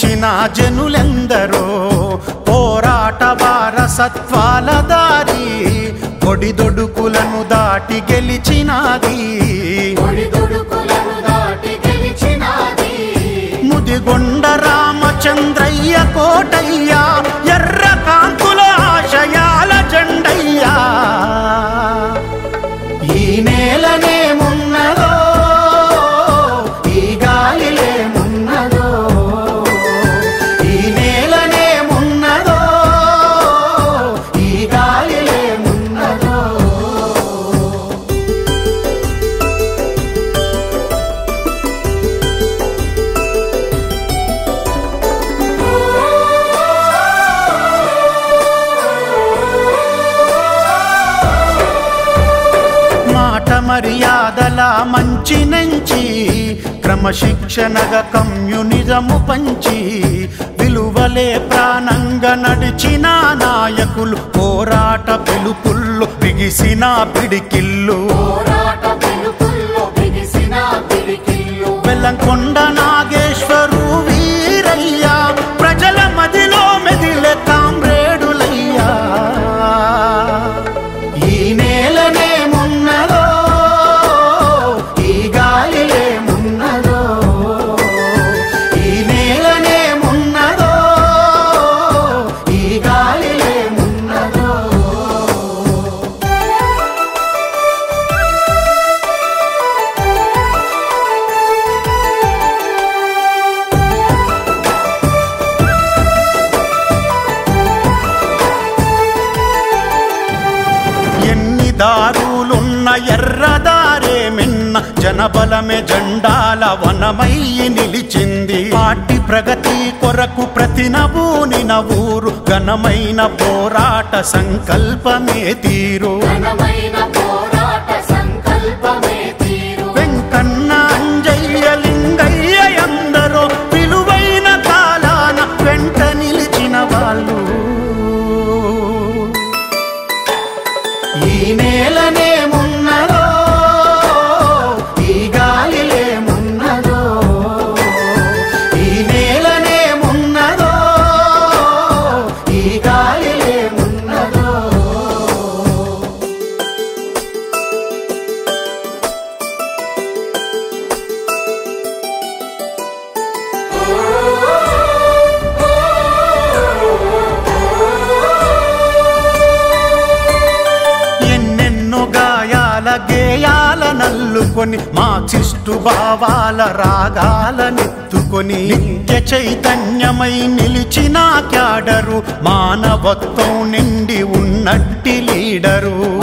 నిలిచిన జనులెందరో పోరాట వారసత్వాల దారి ఒడిదొడుకులను దాటి గెలిచినాది ఒడిదుడుకులను దాటి గెలిచినాది ముదిగొండ రామచంద్రయ్య కోటయ్య ఎర్ర కాంతుల ఆశయాల జెండయ్యా ఈ నేలనేమున్నదో ఈ గాలిలేమున్నదో ఈ నేలనేమున్నదో ఈ గాలిలేమున్నదో మాట మర్యాదల మంచి నెంచి క్రమశిక్షణగా కమ్యూనిజము పంచి విలువలే ప్రాణంగా నడిచిన నాయకులు పోరాట పిలుపుల్లో బిగిసిన పిడికిల్లు పోరాట పిలుపుల్లో బిగిసిన పిడికిళ్ళు బెల్లంకొండ నాగేశ్వరు వీరయ్య ప్రజల మదిలో మెదిలే కామ్రేడులయ్యా ఈ నేలనేమున్నదో ఈ గాలిలేమున్నదో ఈ నేలనేమున్నదో ఈ గాలిలేమున్నదో ఎన్ని దారులున్న ఎర్రదారే మిన్న జనబలమే జెండాల వనమయ్యి నిలిచింది పార్టీ ప్రగతి కొరకు ప్రతి నవూనిన ఊరు ఘనమైన పోరాట సంకల్పమే తీరు ఘనమైన పోరాట సంకల్పమే తీరు వెంకన్న అంజయ్య లింగయ్య ఎందరో విలువైన కాలాన వెంట నిలిచిన వాళ్ళు ఈ నేలనేమున్నదో ఈ గాలిలేమున్నదో ఈ నేలనేమున్నదో ఈ గాలిలేమున్నదో ఎన్నెన్నో గాయాల గేయాల నల్లుకొని మార్క్సిస్టు భావాల రాగాలనెత్తుకొని నిత్య చైతన్యమై నిలిచిన క్యాడరు మానవత్వం నిండి ఉన్నట్టి లీడరు